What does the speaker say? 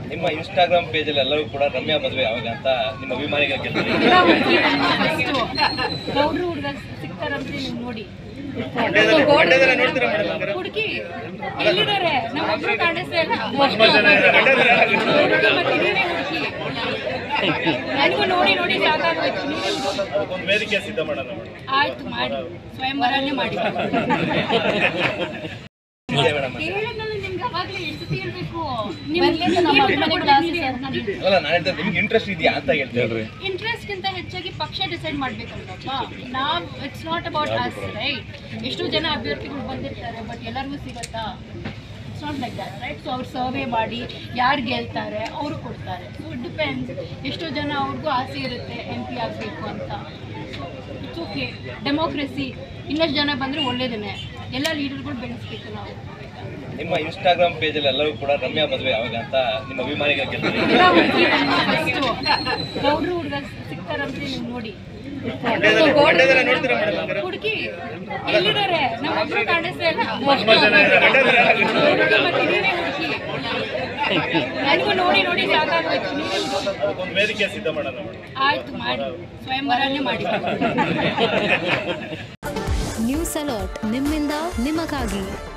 ನಿಮ್ಮ ಇನ್ಸ್ಟಾಗ್ರಾಮ್ ಪೇಜಲ್ಲಿ ಎಲ್ಲರೂ ಕೂಡ ರಮ್ಯಾ ಮದುವೆ ಯಾವಾಗ ಅಂತ ನಿಮ್ಮ ಅಭಿಮಾನಿಗಳ ಗೆಲ್ತಾರೆ ಗೌಡ್ರು ಹುಡುಗ ಸಿಗ್ತಾರಂತೆ ನೀವು ನೋಡಿ ಹುಡುಗಿ ಎಲ್ಲಿದ್ದಾರೆ ನಮ್ಮ ಒಬ್ರು ಕಾಣಿಸ್ತಾ ಇಲ್ಲ ಹುಡುಗಿ ಮತ್ತೆ ನೀವೇ ಹುಡುಗಿ ನನಗೂ ನೋಡಿ ನೋಡಿ ಸಾಕಾಗೋಯ್ತು ನೀವೇ ಹುಡುಗಿ. ಒಂದು ವೇದಿಕೆ ಸಿದ್ಧ ಮಾಡೋಣ ಆಯ್ತು ಮಾಡಿ ಸ್ವಯಂವರನೇ ಮಾಡಿ ಮೇಡಮ್ ಹೇಳಿದ್ನಲ್ಲ ನಿಮ್ಗೆ ಅವಾಗ್ಲೇ ಎಷ್ಟು ಹೇಳ್ಬೇಕು ಅಲ್ಲ ನಾನು ಹೇಳ್ತಾ ನಿಮ್ಗೆ ಇಂಟ್ರೆಸ್ಟ್ ಇದೆಯಾ ಅಂತ ಹೇಳ್ತೀನಿ ಇಂಟ್ರೆಸ್ಟ್ ಗಿಂತ ಹೆಚ್ಚಾಗಿ ಪಕ್ಷ ಡಿಸೈಡ್ ಮಾಡ್ಬೇಕಲ್ವಪ್ಪ ನಾವ್ it's not about us right ಎಷ್ಟೋ ಜನ ಅಭ್ಯರ್ಥಿಗಳು ಬಂದಿರ್ತಾರೆ ಬಟ್ ಎಲ್ಲರಿಗೂ ಸಿಗತ್ತಾ it's not like that right so ಅವ್ರು ಸರ್ವೆ ಮಾಡಿ ಯಾರು ಗೆಲ್ತಾರೆ ಅವರು ಕೊಡ್ತಾರೆ ಸೊ ಇಟ್ ಡಿಪೆಂಡ್ಸ್ ಎಷ್ಟೋ ಜನ ಅವ್ರಿಗೂ ಆಸೆ ಇರುತ್ತೆ ಎಂ ಪಿ ಆಗಬೇಕು ಅಂತ ಇಟ್ಸ್ ಓಕೆ ಡೆಮೋಕ್ರೆಸಿ ಇನ್ನಷ್ಟು ಜನ ಬಂದರೆ ಒಳ್ಳೇದೇನೆ ಎಲ್ಲ ಲೀಡರ್ಗಳು ಬೆಳೆಸ್ಬೇಕು ನಾವು ನಿಮ್ಮ ಇನ್ಸ್ಟಾಗ್ರಾಮ್ ಪೇಜಲ್ಲಿ ಎಲ್ಲರೂ ಕೂಡ ರಮ್ಯಾ ಮದುವೆ ಯಾವಾಗ ಅಂತ ನಿಮ್ಮ ಅಭಿಮಾನಿಗಳ ಗೆಲ್ತಾರೆ ಗೌಡ್ರು ಹುಡುಗ ಸಿಗ್ತಾರಂತೆ ನೀವು ನೋಡಿ ಹುಡುಗಿ ಎಲ್ಲಿದ್ದಾರೆ ನಮ್ಮ ಒಬ್ರು ಕಾಣಿಸ್ತಾ ಇಲ್ಲ ಹುಡುಗಿ ಮತ್ತೆ ನೀವೇ ಹುಡುಗಿ ನನಗೂ ನೋಡಿ ನೋಡಿ ಸಾಕಾಗೋಯ್ತು ನೀವೇ ಹುಡುಗಿ. ಒಂದು ವೇದಿಕೆ ಸಿದ್ಧ ಮಾಡೋಣ ಆಯ್ತು ಮಾಡಿ ಸ್ವಯಂವರನೇ ಮಾಡಿ ನ್ಯೂಸ್ ಅಲರ್ಟ್ ನಿಮ್ಮಿಂದ ನಿಮಗಾಗಿ